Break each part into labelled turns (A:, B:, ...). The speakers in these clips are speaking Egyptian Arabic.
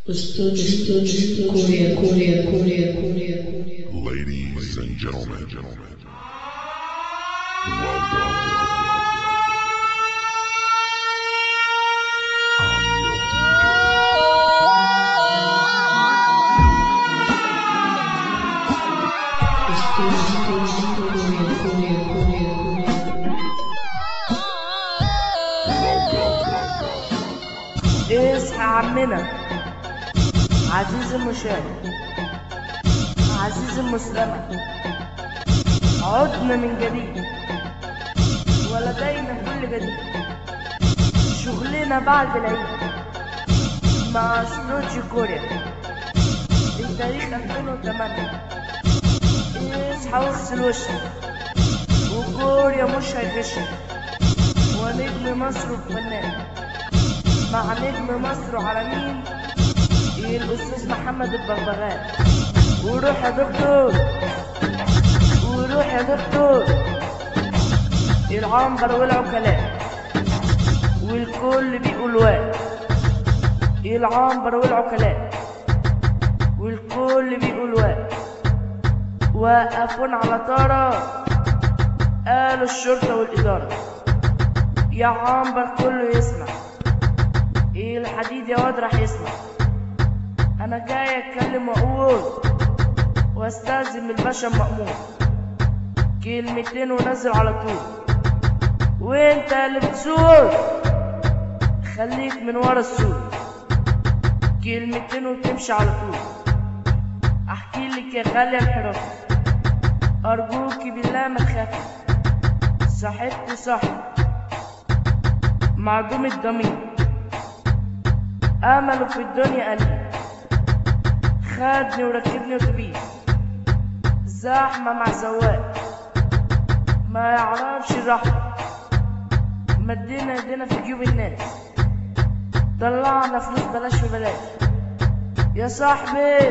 A: Estúdio Coreia, Coreia, Coreia, Coreia, Coreia.
B: Ladies and gentlemen, gentlemen, welcome. I'm your DJ.
A: Estúdio Coreia, Coreia, Coreia, Coreia.
C: اصحى عمنا عزيزي المشاهد عزيزي المستمع عدنا من جديد ولدينا كل جديد شغلنا بعد العيد مع استوديو كوريا التاريخ 2008 اصحى واغسل وشك وكوريا مش هيغشك ونجم مصر وفنان مع نجم مصر على مين الاستاذ محمد البغبغان وروح يا دكتور وروح يا دكتور العنبر والعكلاء والكل بيقول واد العنبر والعكلاء والكل بيقول واد وقفون على طارة قالوا الشرطة والإدارة يا عنبر كله يسمع ايه الحديد يا واد راح يسمع انا جاي اتكلم واقول واستاذن من الباشا المأمور كلمتين ونزل على طول وانت اللي بتسوق خليك من ورا السوق كلمتين وتمشي على طول احكي لك يا غالية الحراسة ارجوكي بالله ما تخافي صاحبتي صاحب معدوم الضمير امله في الدنيا قلبي خدني وركبني اتوبيس زحمه مع سواق ما يعرفش الرحمه مدينا ايدينا في جيوب الناس طلعنا فلوس بلاش في بلاش يا صاحبي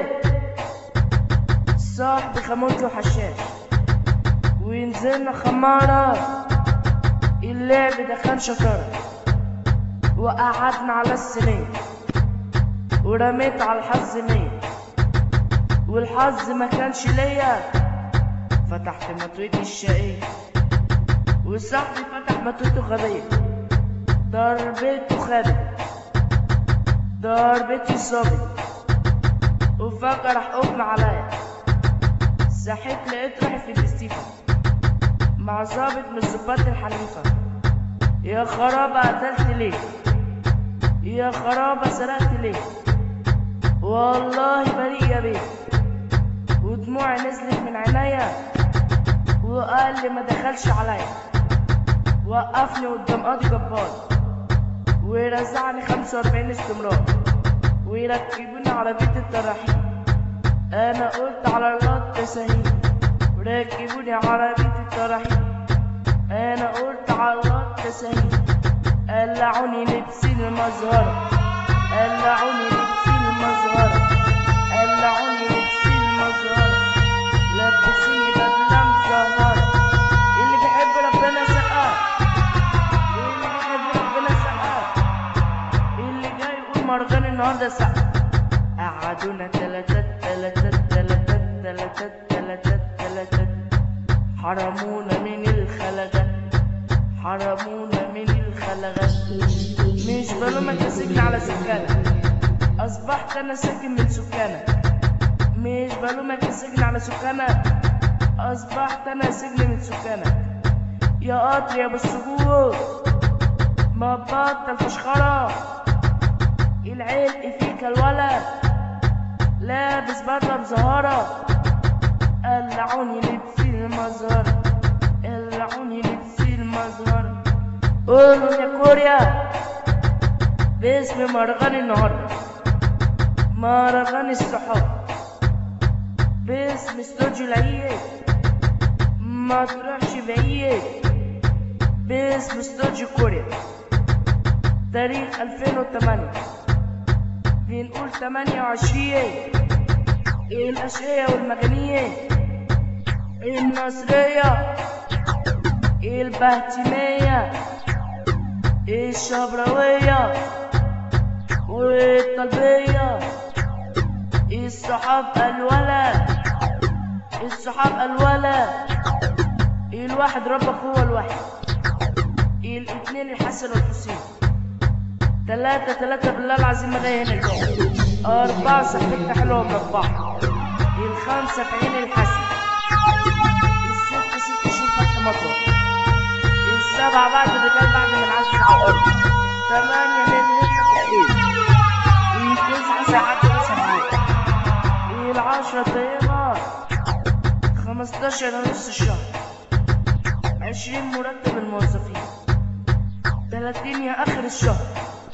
C: صاحبي خموت له حشاش ونزلنا خمارة اللعب ده كان شطارة وقعدنا على السنين ورميت على الحظ مية والحظ ما كانش ليا فتحت مطويتي الشقية وصاحبي فتح مطويته غبية ضربته خدت ضربتي صابت وفجأة راح أغمى عليا صحيت لقيت روحي في الاستيفا مع ظابط من الظباط الحنيفة يا خرابة قتلت ليه يا خرابة سرقت ليه والله بريء يا بيه ودموعي نزلت من عينيا وقال لي ما دخلش عليا وقفني قدام قاضي جبار ورزعني 45 استمرار ويركبوني عربية التراحيل انا قلت على الله تسهيل وركبوني عربية التراحيل انا قلت على الله تسهيل قلعوني لبسي المزهرة قلعوني لبسي المزهرة قلعوني لبسي المزهرة لبسوني بدلة مزهرة اللي بيحب ربنا سقاه اللي بيحب ربنا سقاه اللي جاي يقول مرغان النهارده سقف قعدونا تلاتات تلاتات تلاتات تلاتات تلاتات تلاتات حرمونا من الخلغات حرمونا من الخلغات مش بلومك يا سجن على سكانة أصبحت أنا ساكن من سكانة مش بلومك يا سجن على سكانة أصبحت أنا سجن من سكانة يا قطر يا أبو السجود ما بطل فشخرة العلق فيك الولد لابس بدلة مزهرة قلعوني لبسي المزهرة قلعوني لبسي المزهرة قولوا يا كوريا باسم مهرجان النهاردة مهرجان الصحاب باسم استوديو العيد ما تروحش بعيد باسم استوديو كوريا تاريخ 2008 بنقول 28 الأشقية والمجانية النصرية البهتيمية الشبراوية والطلبية الصحاب الولا الصحاب الولا الواحد ربك هو الواحد الاثنين الحسن والحسين ثلاثة ثلاثة بالله العظيم ما جاي هنا الجو. أربعة صحتنا حلوة ومربعة الخمسة في عين الحسن الستة ست شهور فتح مطر السبعة بعد الرجال بعد ما نعزل على الأرض ثمانية ليل ليل التسعة ساعات تسع ساعات العشرة طيبة خمستاشر نص الشهر عشرين مرتب الموظفين تلاتين يا آخر الشهر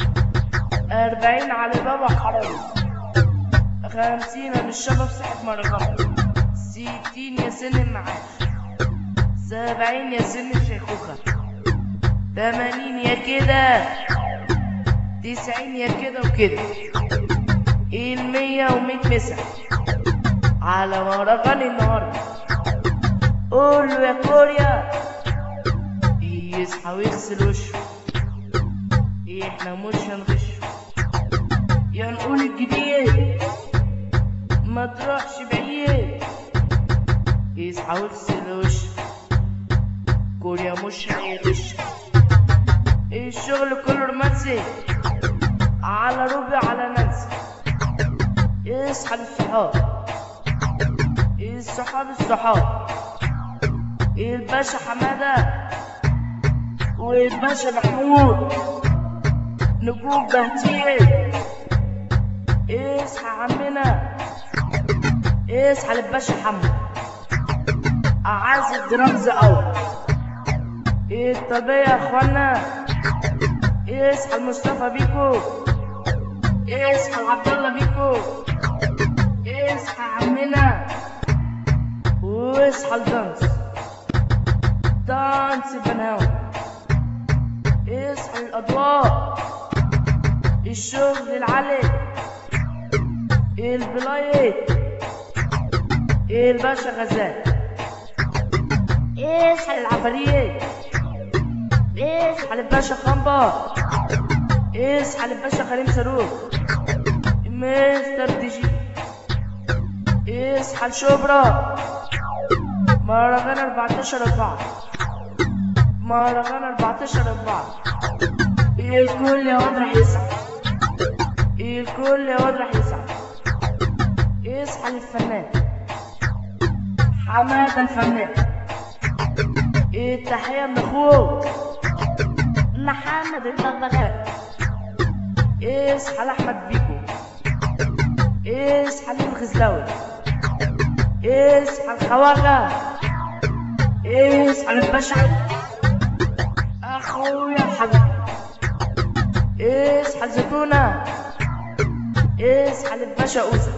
C: أربعين على بابا حرام خمسين للشباب صحة مرقم ستين يا سن المعاش سبعين يا سن الشيخوخة تمانين يا كده تسعين يا كده وكده المية ومية مسح على مهرجان النهاردة قول له يا كوريا يصحى ويغسل وشه احنا مش هنغش يا نقول الجديد ما تروحش بعيد يصحى ويغسل وشه كوريا مش هيغش الشغل كله رومانسي على ربع على نانسي اصحى للصحاب الصحاب الصحاب الباشا حمادة والباشا محمود نجوم بهتين اصحى عمنا اصحى للباشا حمو اعازف درامز اول الطبيعي يا اخوانا اصحى لمصطفى بيكو اصحى لعبد الله بيكو اصحى عمنا واصحى الدانس دانس بناوي اصحى الاضواء الشغل العالي البلايت الباشا غزال اصحى للعفاريت اصحى للباشا خنبر اصحى للباشا كريم صاروخ مستر دي جي اصحى لشبرا مهرجان 14 4 مهرجان 14 4 الكل يا واد راح يسعد الكل يا واد راح يسعد اصحى للفنان حمادة الفنان التحية من اخوك محمد البغبغاء اصحى لاحمد بيكو اصحى للغزلاوي اصحى الخواجة اصحى للبشع اخويا الحبيب اصحى لزيتونة اصحى للباشا اوزة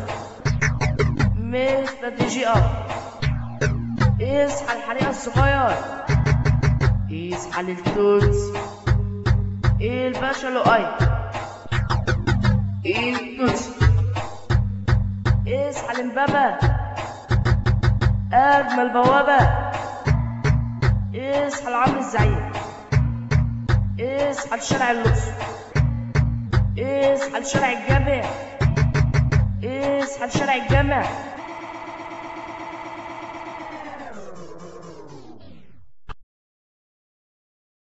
C: مستر دي جي ار اصحى الحريقة الصغير اصحى للتوتس الباشا لؤي التوتس اصحى لمبابا اجمل بوابة اصحى لعم الزعيم اصحى لشارع اللص اصحى لشارع الجامع اصحى لشارع الجامع